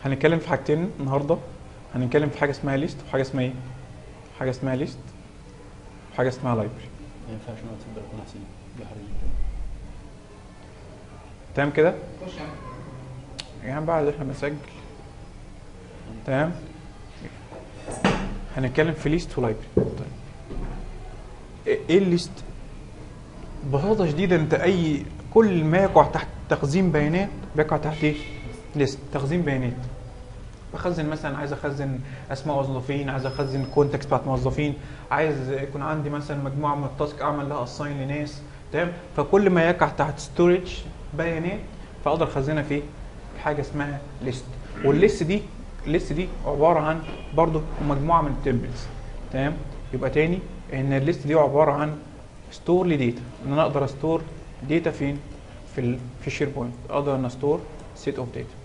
هنتكلم في حاجتين النهارده هنتكلم في حاجه اسمها ليست وحاجه اسمها ايه حاجه اسمها ليست وحاجه اسمها لايبرري ما ينفعش نقعد في البلكونه احسن بحرية تمام كده خش يا عم يعني بعد احنا بنسجل تمام هنتكلم في ليست ولايبرري طيب ايه إيه الليست ببساطه شديده انت اي كل ما يقع تحت تخزين بيانات بيقع تحت ايه ليست تخزين بيانات بخزن مثلا عايز اخزن اسماء موظفين عايز اخزن كونتاكس بتاعت موظفين عايز يكون عندي مثلا مجموعه من التاسك اعمل لها اساين لناس تمام فكل ما يقع تحت ستورج بيانات فاقدر اخزنها في حاجه اسمها ليست والليست دي الليست دي عباره عن برضو مجموعه من التمبلز تمام يبقى تاني ان الليست دي عباره عن ستور لديتا ان انا اقدر استور داتا فين في ال في الشير بوينت اقدر ان استور سيت اوف داتا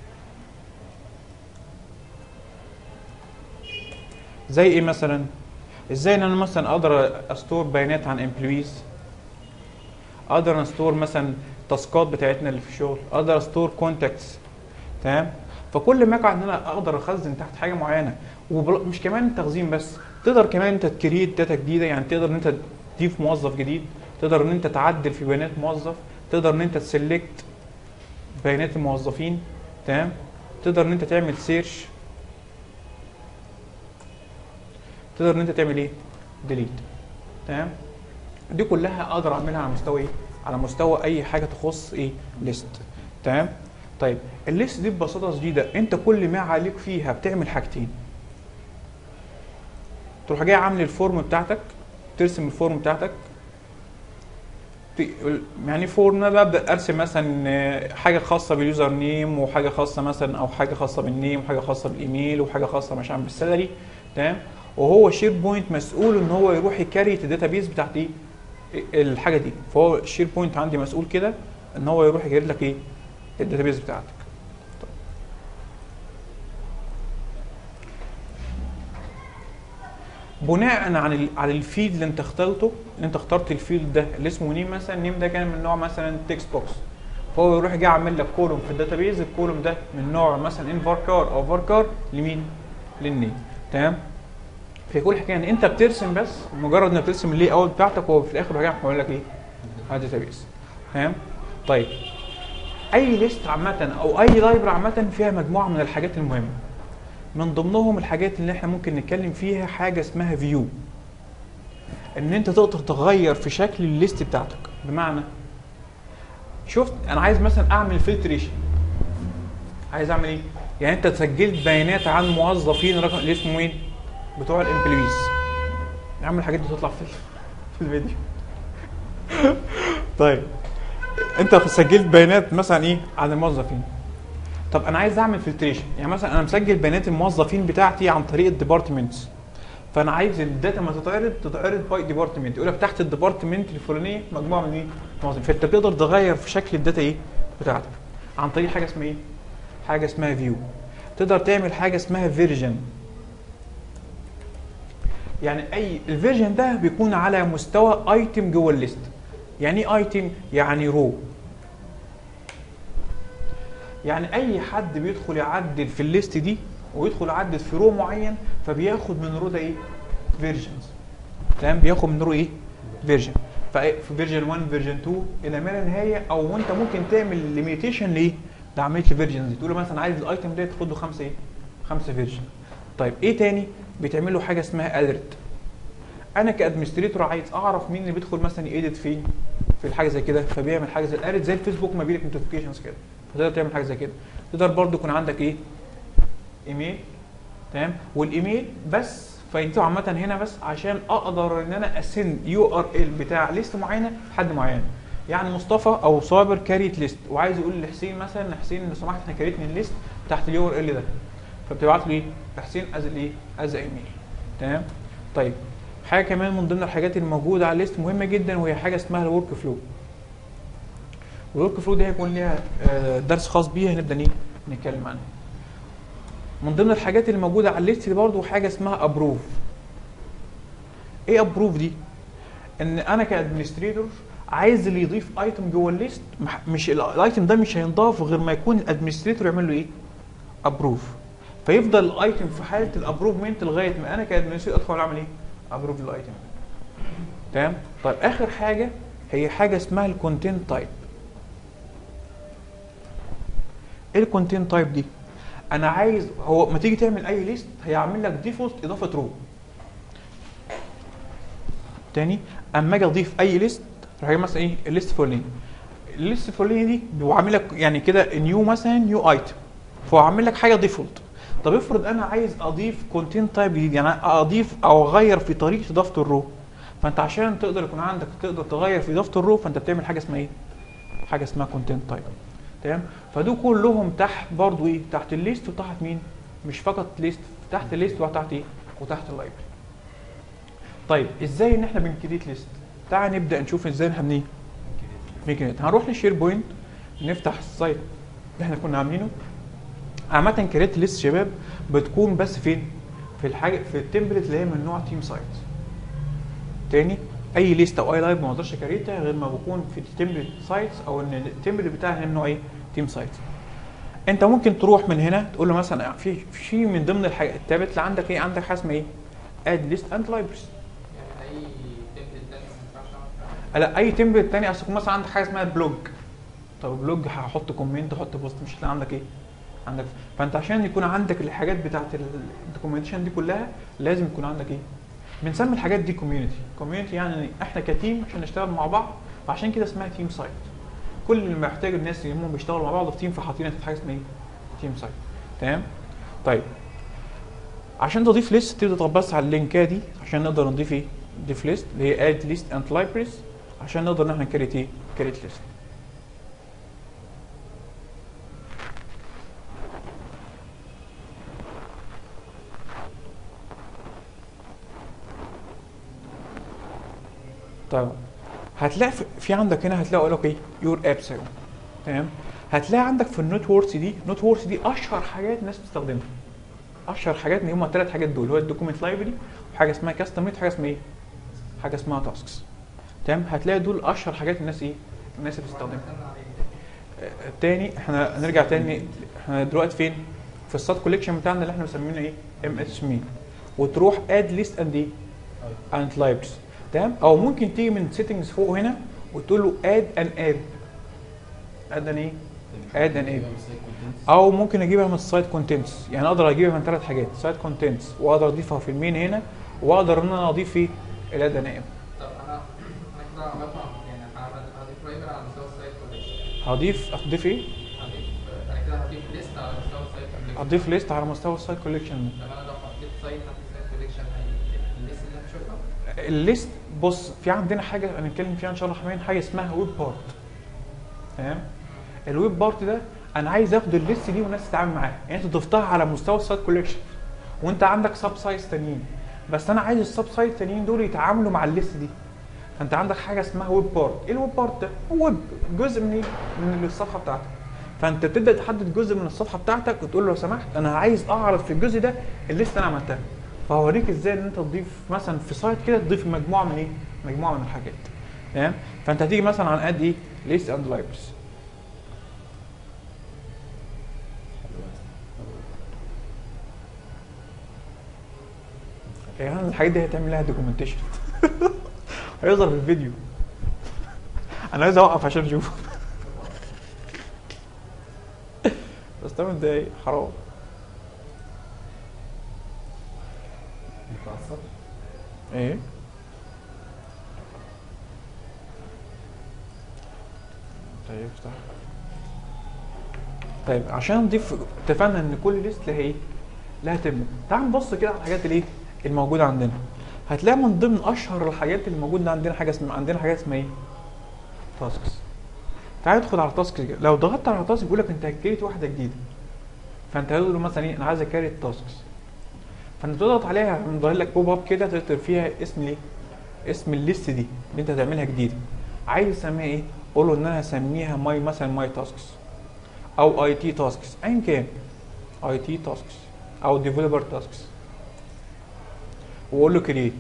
زي ايه مثلا ازاي ان انا مثلا اقدر استور بيانات عن امبلويز اقدر استور مثلا تاسكات بتاعتنا اللي في الشغل اقدر استور كونتاكتس تمام فكل ما يقع ان انا اقدر اخزن تحت حاجه معينه ومش كمان تخزين بس تقدر كمان انت تكريت داتا جديده يعني تقدر ان انت تضيف موظف جديد تقدر ان انت تعدل في بيانات موظف تقدر ان انت تسلكت بيانات الموظفين تمام تقدر ان انت تعمل سيرش تقدر ان انت تعمل ايه ديليت تمام دي كلها اقدر اعملها على مستوى ايه على مستوى اي حاجه تخص ايه ليست تمام طيب الليست دي ببساطه شديده انت كل ما عليك فيها بتعمل حاجتين تروح جاي عامل الفورم بتاعتك ترسم الفورم بتاعتك ت- يعني فورم انا ببدا ارسم مثلا آه، حاجه خاصه باليوزر نيم وحاجه خاصه مثلا او حاجه خاصه بالنيم وحاجه خاصه بالايميل وحاجه خاصه مش عارف بالسالري تمام وهو شير بوينت مسؤول ان هو يروح يكريت الداتابيز بتاعت ايه الحاجه دي فهو الشير بوينت عندي مسؤول كده ان هو يروح يجري لك ايه الداتابيز بتاعتك طيب. بناء عن ال- على الفيلد اللي انت اخترته اللي انت اخترت الفيلد ده اللي اسمه نيم مثلا نيم ده كان من نوع مثلا تكست بوكس فهو يروح جاي عامل لك كولوم في الداتابيز الكولوم ده من نوع مثلا ان فاركار او فاركار لمين؟ للنيم تمام؟ في كل حكايه ان انت بترسم بس مجرد انك بترسم اللي اوت بتاعتك وهو في الاخر راجع محول لك ايه؟ على الداتابيز تمام؟ طيب اي ليست عامه او اي لايبرري عامه فيها مجموعه من الحاجات المهمه من ضمنهم الحاجات اللي احنا ممكن نتكلم فيها حاجه اسمها فيو ان انت تقدر تغير في شكل الليست بتاعتك بمعنى شفت انا عايز مثلا اعمل فلتريشن عايز اعمل ايه يعني انت سجلت بيانات عن موظفين رقم اللي اسمه مين بتوع الامبلويز يا عم الحاجات دي تطلع في في الفيديو طيب انت سجلت بيانات مثلا ايه عن الموظفين طب انا عايز اعمل فلتريشن يعني مثلا انا مسجل بيانات الموظفين بتاعتي عن طريق الديبارتمنتس فانا عايز الداتا ما تتعرض تتعرض باي ديبارتمنت يقول لك تحت الديبارتمنت الفلانيه مجموعه من ايه موظفين فانت بتقدر تغير في شكل الداتا ايه بتاعتك عن طريق حاجه اسمها ايه حاجه اسمها فيو تقدر تعمل حاجه اسمها فيرجن يعني اي الفيرجن ده بيكون على مستوى ايتم جوه الليست يعني ايه ايتم يعني رو يعني اي حد بيدخل يعدل في الليست دي ويدخل يعدل في رو معين فبياخد من رو ده ايه فيرجنز تمام بياخد من رو ايه فيرجن في فيرجن 1 فيرجن 2 الى ما لا نهايه او انت ممكن تعمل ليميتيشن لايه لعمليه الفيرجنز دي تقول له مثلا عايز الايتم ده تاخد له خمسه ايه خمسه فيرجن طيب ايه تاني بيتعمل له حاجه اسمها اليرت انا كادمنستريتور عايز اعرف مين اللي بيدخل مثلا يedit فين في الحاجه زي كده فبيعمل حاجه زي الاليرت زي الفيسبوك ما بيجيلك نوتيفيكيشنز كده فتقدر تعمل حاجه زي كده تقدر برضو يكون عندك ايه ايميل تمام والايميل بس فايدته عامه هنا بس عشان اقدر ان انا اسند يو ار ال بتاع ليست معينه لحد معين يعني مصطفى او صابر كاريت ليست وعايز يقول لحسين مثلا حسين لو سمحت احنا كاريت من الليست تحت اليو ار ال ده فبتبعت له ايه لحسين از الايه از ايميل تمام طيب حاجه كمان من ضمن الحاجات الموجوده على الليست مهمه جدا وهي حاجه اسمها الورك فلو والورك فلو دي هيكون ليها آه، درس خاص بيها هنبدا ايه نتكلم عنها من ضمن الحاجات اللي موجوده على الليست دي برضو حاجه اسمها ابروف ايه ابروف دي ان انا كادمنستريتور عايز اللي يضيف ايتم جوه الليست مح- مش ال- الايتم ده مش هينضاف غير ما يكون الادمنستريتور يعمل له ايه ابروف فيفضل الايتم في حاله الابروفمنت لغايه ما انا كادمنستريتور ادخل اعمل ايه؟ ابروف الايتم تمام طيب اخر حاجه هي حاجه اسمها الكونتنت تايب ايه الكونتنت تايب دي انا عايز هو ما تيجي تعمل اي ليست هيعمل لك ديفولت اضافه رو تاني اما اجي اضيف اي ليست راح مثلا ايه الليست فلاني الليست الفلانيه دي بيعمل لك يعني كده نيو مثلا نيو ايتم فهو عامل لك حاجه ديفولت طب افرض انا عايز اضيف كونتنت تايب جديد يعني اضيف او اغير في طريقه اضافه الرو فانت عشان تقدر يكون عندك تقدر تغير في اضافه الرو فانت بتعمل حاجه اسمها ايه حاجه اسمها كونتنت تايب تمام فدول كلهم تحت برضو ايه تحت الليست وتحت مين مش فقط ليست تحت الليست وتحت ايه وتحت اللايبرري طيب ازاي ان احنا بنكريت ليست تعال نبدا نشوف ازاي احنا بنيه بنكريت هنروح للشير بوينت نفتح السايت اللي احنا كنا عاملينه عامة كريت ليست شباب بتكون بس فين؟ في الحاجة في التمبلت اللي هي من نوع تيم سايت. تاني اي ليست او اي لايف ما اقدرش اكريتها غير ما بكون في التمبلت سايتس او ان التمبلت بتاعها من نوع ايه؟ تيم سايت. انت ممكن تروح من هنا تقول له مثلا في في من ضمن الحاجات التابت اللي عندك ايه؟ عندك حاجه اسمها ايه؟ اد ليست اند لايبرز. يعني اي تمبلت تاني ما ينفعش اعمل لا اي تمبلت تاني اصل يكون مثلا عندك حاجه اسمها بلوج طب بلوج هحط كومنت احط بوست مش هتلاقي عندك ايه عندك فانت عشان يكون عندك الحاجات بتاعت الدوكيومنتيشن دي كلها لازم يكون عندك ايه بنسمي الحاجات دي كوميونتي كوميونتي يعني احنا كتيم عشان نشتغل مع بعض فعشان كده اسمها تيم سايت كل اللي محتاج الناس اللي هم بيشتغلوا مع بعض في تيم فحاطين حاجه اسمها ايه تيم سايت تمام طيب عشان تضيف ليست تبدا تبص على اللينكات دي عشان نقدر نضيف ايه ضيف ليست اللي هي اد ليست اند لايبرز عشان نقدر ان احنا نكريت ايه كريت ليست طيب هتلاقي في- في عندك هنا هتلاقي يقول لك ايه يور ابس اهو تمام هتلاقي عندك في النوت وورث دي نوت وورث دي اشهر حاجات الناس بتستخدمها اشهر حاجات ان هم الثلاث حاجات دول هو الدوكيمنت لايبرري وحاجه اسمها كاستميت وحاجه اسمها ايه حاجه اسمها تاسكس تمام هتلاقي دول اشهر حاجات الناس ايه الناس اللي بتستخدمها استنى عليه آه، تاني احنا نرجع تاني احنا دلوقتي فين في السات كوليكشن بتاعنا اللي احنا مسمينه ايه ام اتش مين وتروح اد ليست اند ايه اند لايبرز تمام او ممكن تيجي من سيتنجز فوق هنا وتقول له اد ان اب اد ان ايه اد ان اب او ممكن اجيبها من السايت كونتنتس يعني اقدر اجيبها من ثلاث حاجات سايت كونتنتس واقدر اضيفها في المين هنا واقدر ان انا اضيف ايه الاد ان اب طب انا انا كده عملت يعني انا هضيف برايمر على مستوى السايت كوليكشن هضيف اضيف ايه هضيف انا كده هضيف ليست على مستوى السايت كوليكشن اضيف ليست على مستوى السايت كوليكشن طب انا لو حطيت سايت حطيت سايت كوليكشن هي الليست اللي هتشوفها الليست بص في عندنا حاجه هنتكلم فيها ان شاء الله حاليا حاجه اسمها ويب بارت تمام الويب بارت ده انا عايز اخد الليست دي والناس تتعامل معاها يعني انت ضفتها على مستوى السايت كوليكشن وانت عندك سب سايتس تانيين بس انا عايز السب سايت التانيين دول يتعاملوا مع الليست دي فانت عندك حاجه اسمها ويب بارت ايه الويب بارت ده هو ويب جزء من ايه من الصفحه بتاعتك فانت بتبدا تحدد جزء من الصفحه بتاعتك وتقول له لو سمحت انا عايز اعرض في الجزء ده الليست اللي انا عملتها فهوريك ازاي ان انت تضيف مثلا في سايت كده تضيف مجموعه من ايه مجموعه من الحاجات تمام فانت هتيجي مثلا عن اد ايه ليست اند لايبرز يعني الحاجات دي هتعمل لها دوكيومنتيشن هيظهر في الفيديو انا عايز اوقف عشان اشوفه بس 8 دقايق حرام متعصب ايه طيب افتح طيب عشان نضيف اتفقنا ان كل ليست لها ايه؟ لها تم تعال نبص كده على الحاجات الايه؟ الموجوده عندنا هتلاقي من ضمن اشهر الحاجات اللي موجوده عندنا حاجه اسمها عندنا حاجه اسمها ايه؟ تاسكس تعال ادخل على تاسكس كده لو ضغطت على تاسك بيقول لك انت هتكريت واحده جديده فانت هتقول له مثلا ايه انا عايز اكريت تاسكس فانت تضغط عليها ظاهر لك بوب اب كده تكتب فيها اسم الايه؟ اسم الليست دي اللي انت هتعملها جديده عايز تسميها ايه؟ قول له ان انا هسميها ماي مثلا ماي تاسكس او اي تي تاسكس ايا كان اي تي تاسكس او ديفلوبر تاسكس وقول له كرييت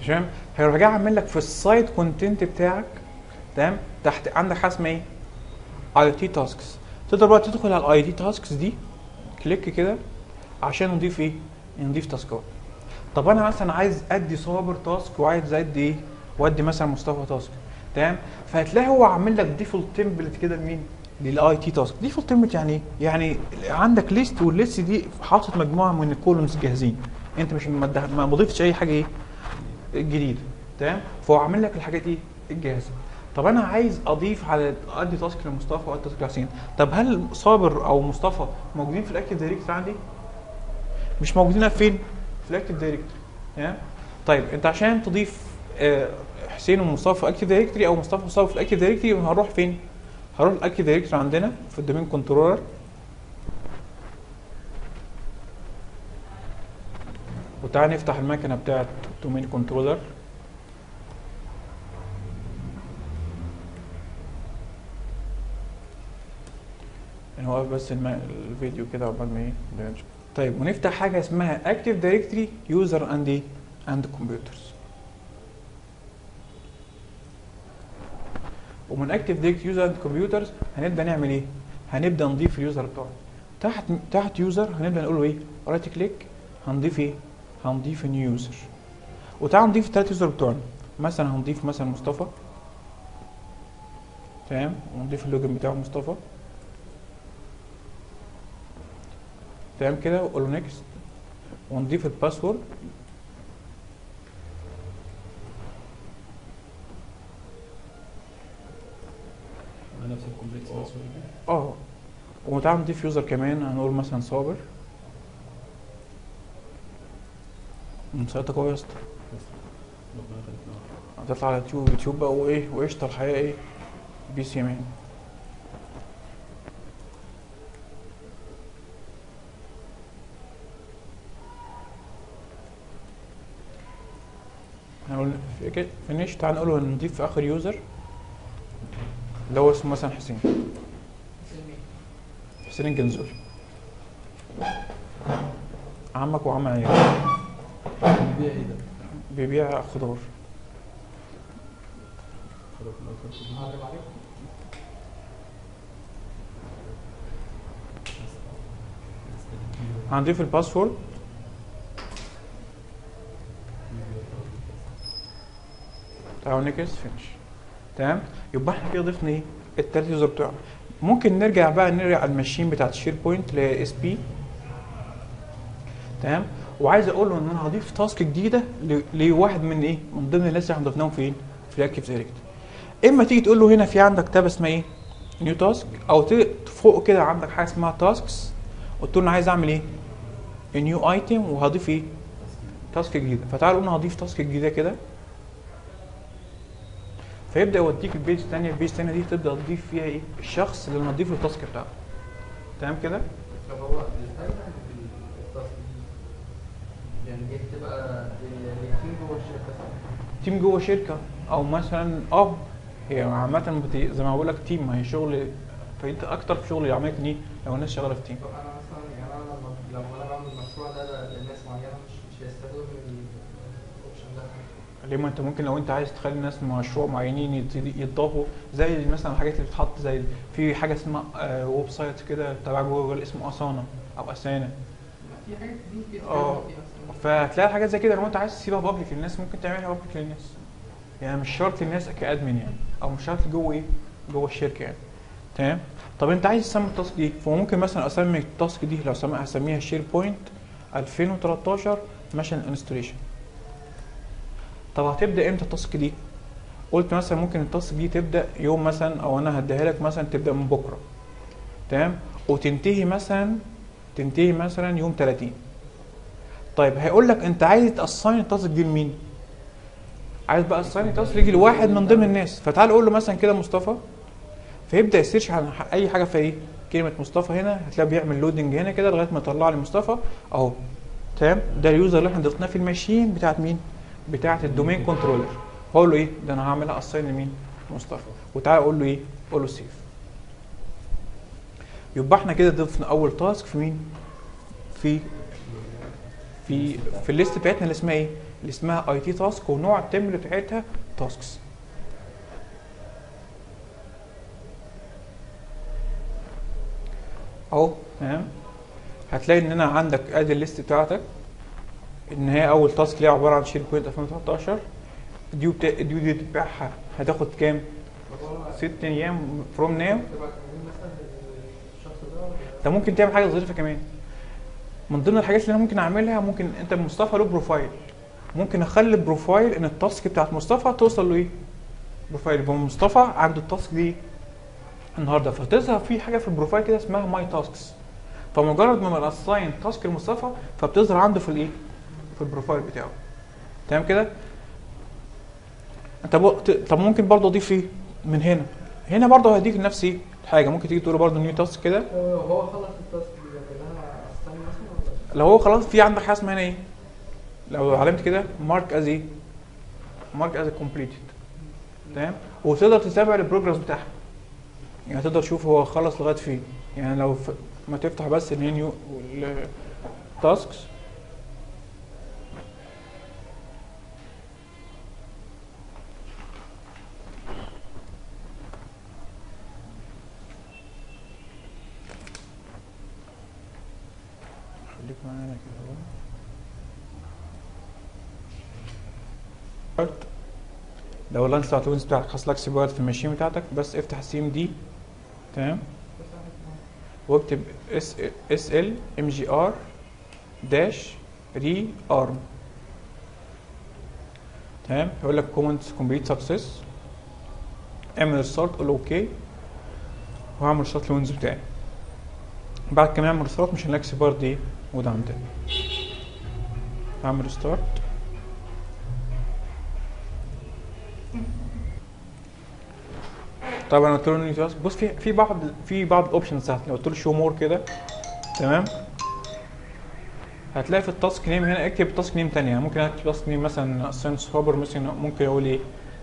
تمام هيروح جاي عامل لك في السايت كونتنت بتاعك تمام تحت عندك حاجه اسمها ايه اي تي تاسكس تقدر بقى تدخل على الاي تي تاسكس دي كليك كده عشان نضيف ايه نضيف تاسكات طب انا مثلا عايز ادي صابر تاسك وعايز ادي ايه وادي مثلا مصطفى تاسك تمام فهتلاقي هو عامل لك ديفولت تمبلت كده لمين للاي تي تاسك ديفولت تمبلت يعني ايه يعني عندك ليست والليست دي حاطط مجموعه من الكولومز جاهزين انت مش ما ده- ما ضفتش اي حاجه ايه جديده تمام فهو عامل لك الحاجات ايه الجاهزه طب انا عايز اضيف على ادي تاسك لمصطفى وادي تاسك لحسين طب هل صابر او مصطفى موجودين في الاكتيف دايركتور عندي مش موجودين فين في الاكتيف دايركتوري تمام طيب انت عشان تضيف آه، حسين ومصطفى في اكتيف دايركتوري او مصطفى وصابر في الاكتيف دايركتوري هنروح فين هروح الاكتيف دايركتوري عندنا في الدومين كنترولر وتعالى نفتح المكنه بتاعت دومين كنترولر يعني هو بس الم... الفيديو كده عقبال ما ايه ده نشوف. طيب ونفتح حاجه اسمها اكتيف دايركتوري يوزر اند ايه اند كمبيوترز ومن اكتيف دايركتوري يوزر اند كمبيوترز هنبدا نعمل ايه هنبدا نضيف اليوزر بتاعه تحت تحت يوزر هنبدا نقول له ايه رايت كليك هنضيف ايه هنضيف نيو يوزر وتعال نضيف الثلاث يوزر بتوعنا مثلا هنضيف مثلا مصطفى تمام ونضيف اللوجن بتاعه مصطفى تمام كده وقول له نيكست ونضيف الباسورد مع نفس الكومبليت باسورد اه وتعال نضيف يوزر كمان هنقول مثلا صابر مسيطة قوي يا اسطى ربنا يخليك نور. هتطلع على يوتيوب يوتيوب بقى وايه وقشطة الحياة ايه بي سي مان هنقول فينيش تعال نقول له نضيف في اخر يوزر اللي هو اسمه مثلا حسين سلمي حسين الجنزوري عمك وعم عيالك بيبيع ايه ده؟ بيبيع خضار ربنا يخليك. هعلم عليك هنضيف الباسورد تعالوا نكس فينش تمام يبقى احنا كده ضفنا ايه التالت يوزر بتوعنا ممكن نرجع بقى نرجع على الماشين بتاعت الشير بوينت اللي هي اس بي تمام وعايز اقول له ان انا هضيف تاسك جديده ل- لواحد من ايه من ضمن الناس اللي احنا ضفناهم فين في الاكتيف دايركت اما تيجي تقول له هنا في عندك تاب اسمها ايه نيو تاسك او ت- فوق كده عندك حاجه اسمها تاسكس قلت له انا عايز اعمل ايه نيو ايتم وهضيف ايه تاسك جديده فتعال قلنا هضيف تاسك جديده كده فيبدا يوديك البيج الثانيه البيج الثانيه دي تبدا تضيف فيها ايه الشخص اللي هنضيف له التاسك بتاعته تمام كده طب هو الفرق في التصميم يعني دي بتبقى التيم جوه الشركه صح؟ تيم جوه شركه او مثلا اه هي عامه بت- زي ما بقول لك تيم ما هي شغل فانت اكتر في شغل الاماكن دي لو الناس شغاله في تيم طب انا مثلا يعني انا لما لما انا بعمل المشروع ده ده لناس معينه مش مش هيستفادوا من الاوبشن ده ليه ما انت ممكن لو انت عايز تخلي الناس من مشروع معينين يت- يتضافوا زي مثلا الحاجات اللي بتتحط زي في حاجه اسمها آه ويب سايت كده تبع جوجل اسمه اسانا او اسانا في حاجات كتير كده اه. فيها أصلاً. فهتلاقي حاجات زي كده لو انت عايز تسيبها بابليك للناس ممكن تعملها بابليك للناس يعني مش شرط الناس كادمن يعني او مش شرط جوه ايه جوه الشركه يعني تمام طب انت عايز تسمي التاسك دي فممكن مثلا اسمي التاسك دي لو سمي هسميها شير بوينت 2013 ماشن انستليشن طب هتبدا امتى التاسك دي قلت مثلا ممكن التاسك دي تبدا يوم مثلا او انا هديها لك مثلا تبدا من بكره تمام وتنتهي مثلا تنتهي مثلا يوم 30 طيب هيقول لك انت عايز تاساين التاسك دي لمين عايز بقى اساين التاسك يجي لواحد من ضمن الناس فتعال قول له مثلا كده مصطفى فيبدا يسيرش عن ح- اي حاجه في ايه كلمه مصطفى هنا هتلاقيه بيعمل لودنج هنا كده لغايه ما يطلع لي مصطفى اهو تمام ده اليوزر اللي احنا ضفناه في الماشين بتاعت مين بتاعت الدومين كنترولر هقول له ايه ده انا هعملها اساين لمين مصطفى وتعالى اقول له ايه قول له سيف يبقى احنا كده ضفنا اول تاسك في مين في في في الليست بتاعتنا اللي اسمها ايه اللي اسمها اي تي تاسك ونوع التمبل بتاعتها تاسكس اهو تمام هتلاقي ان انا عندك ادي الليست بتاعتك ان هي اول تاسك اللي هي عباره عن شير بوينت 2013 ديو بتا... ديو دي بتاعها هتاخد كام؟ ست ايام فروم ناو تبقى تمرين مثلا للشخص ده ولا انت ممكن تعمل حاجه ظريفه كمان من ضمن الحاجات اللي انا ممكن اعملها ممكن انت مصطفى له بروفايل ممكن اخلي البروفايل ان التاسك بتاعت مصطفى توصل له ايه بروفايل يبقى مصطفى عنده التاسك دي النهارده فتظهر في حاجه في البروفايل كده اسمها ماي تاسكس فمجرد ما بنساين تاسك لمصطفى فبتظهر عنده في الايه في البروفايل بتاعه تمام كده طب طب ممكن برضه اضيف ايه من هنا هنا برضه هيديك نفس ايه حاجه ممكن تيجي تقول له برضه نيو تاسك كده هو هو خلص التاسك دي لها استنى مثلا ولا لو هو خلاص في عندك حاجه اسمها هنا ايه لو علمت كده مارك از ايه مارك از كومبليتد تمام وتقدر تتابع البروجرس بتاعها يعني تقدر تشوف هو خلص لغايه فين يعني لو ف... ما تفتح بس المنيو والتاسكس خليك معانا كده اهو لو اللانش بتاعت الويندوز بتاعك حصل لك سيبوات في الماشين بتاعتك بس افتح السيم دي تمام واكتب اس اس ال ام جي ار داش ري ارم تمام يقول لك كومنت كومبليت سكسس اعمل ستارت قول اوكي وهعمل ستارت للويندوز بتاعي بعد كده اعمل ستارت مش هنلاقي سيبار دي موجود عندنا اعمل ستارت طبعا قلت له نيو بص في في بعض في بعض الاوبشنز لو قلت له شو مور كده تمام هتلاقي في التاسك نيم هنا اكتب تاسك نيم تانية ممكن اكتب تاسك نيم مثلا سنس هوبر مثلا ممكن اقول ايه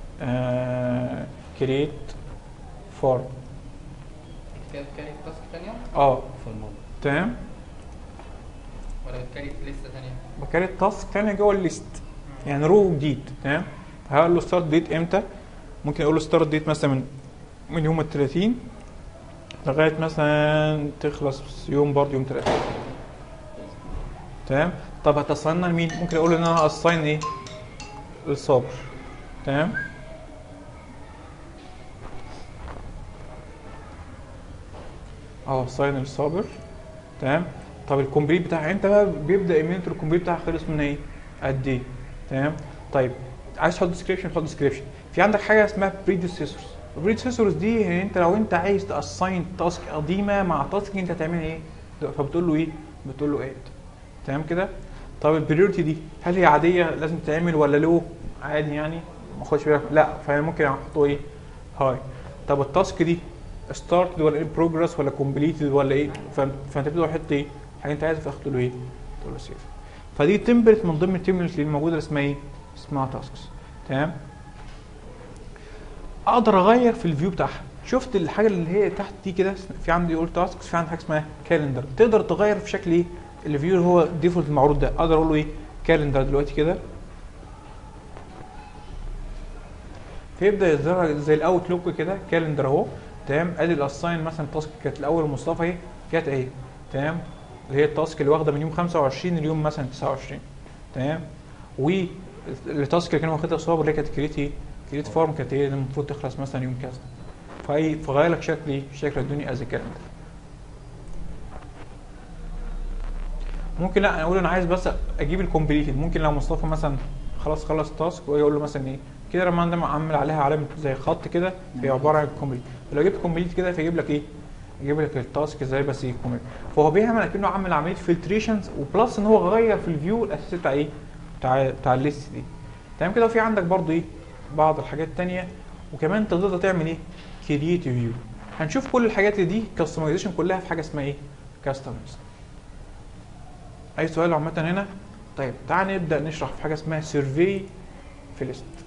كريت فور كانت كانت تاسك تانية اه فالموضوع تمام ولا كانت لسه تانية؟ بكريت تاسك تانية جوه الليست يعني رو جديد تمام هقول له ستارت ديت امتى ممكن اقول له ستارت ديت مثلا من من يوم ال 30 لغايه مثلا تخلص يوم برضه يوم 30 تمام طب هتصلنا لمين ممكن اقول ان انا اساين ايه للصابر تمام اه اساين للصابر تمام طب الكومبليت بتاعها انت بقى بيبدا ايميلت الكومبليت بتاعها خلص من ايه قد ايه تمام طيب عايز تحط ديسكريبشن حط ديسكريبشن في عندك حاجه اسمها بريديسيسورز البريديسيسورز دي يعني انت لو انت عايز تاساين تاسك قديمه مع تاسك انت هتعمل ايه فبتقول له ايه بتقول له اد تمام كده طب البريورتي دي هل هي عاديه لازم تتعمل ولا لو عادي يعني ما خدش بالك لا فممكن احطه ايه هاي طب التاسك دي ستارت ولا ان بروجرس ولا كومبليتد ولا ايه فانت فانت بتقدر تحط ايه حاجه انت عايز تاخد له ايه تقول له سيف فدي تمبلت من ضمن التمبلت اللي موجوده اللي اسمها ايه اسمها تاسكس تمام اقدر اغير في الفيو بتاعها شفت الحاجه اللي هي تحت دي كده في عندي يقول تاسكس في عندي حاجه اسمها كالندر تقدر تغير في شكل ايه الفيو اللي هو الديفولت المعروض ده اقدر اقول له ايه كالندر دلوقتي كده فيبدا يظهر لك زي الاوت لوك كده كالندر اهو تمام ادي الاساين مثلا التاسك كانت الاول مصطفى اهي كانت اهي تمام اللي هي التاسك اللي واخده من يوم 25 ليوم مثلا 29 تمام والتاسك اللي كان واخدها صور اللي هي كانت كريت ايه كريت فارم كانت ايه المفروض تخلص مثلا يوم كذا فاي فغير لك شكل ايه شكل الدنيا از كالندر ممكن لا انا اقول انا عايز بس اجيب الكومبليتد ممكن لو مصطفى مثلا خلاص خلص التاسك واجي اقول له مثلا ايه كده لما انا اعمل عليها علامه زي خط كده هي عباره عن كومبليت لو جبت كومبليت كده فيجيب لك ايه يجيب لك التاسك زي بس ايه كومبليت فهو بيعمل اكنه عامل عمليه فلتريشنز وبلس ان هو غير في الفيو الاساسي بتاع ايه بتاع بتاع الليست دي تمام كده وفي عندك برضو ايه بعض الحاجات التانية وكمان تقدر تعمل ايه كرييت فيو هنشوف كل الحاجات دي كاستمايزيشن كلها في حاجه اسمها ايه كاستمايز اي سؤال عامه هنا طيب تعال نبدا نشرح في حاجه اسمها سيرفي في ليست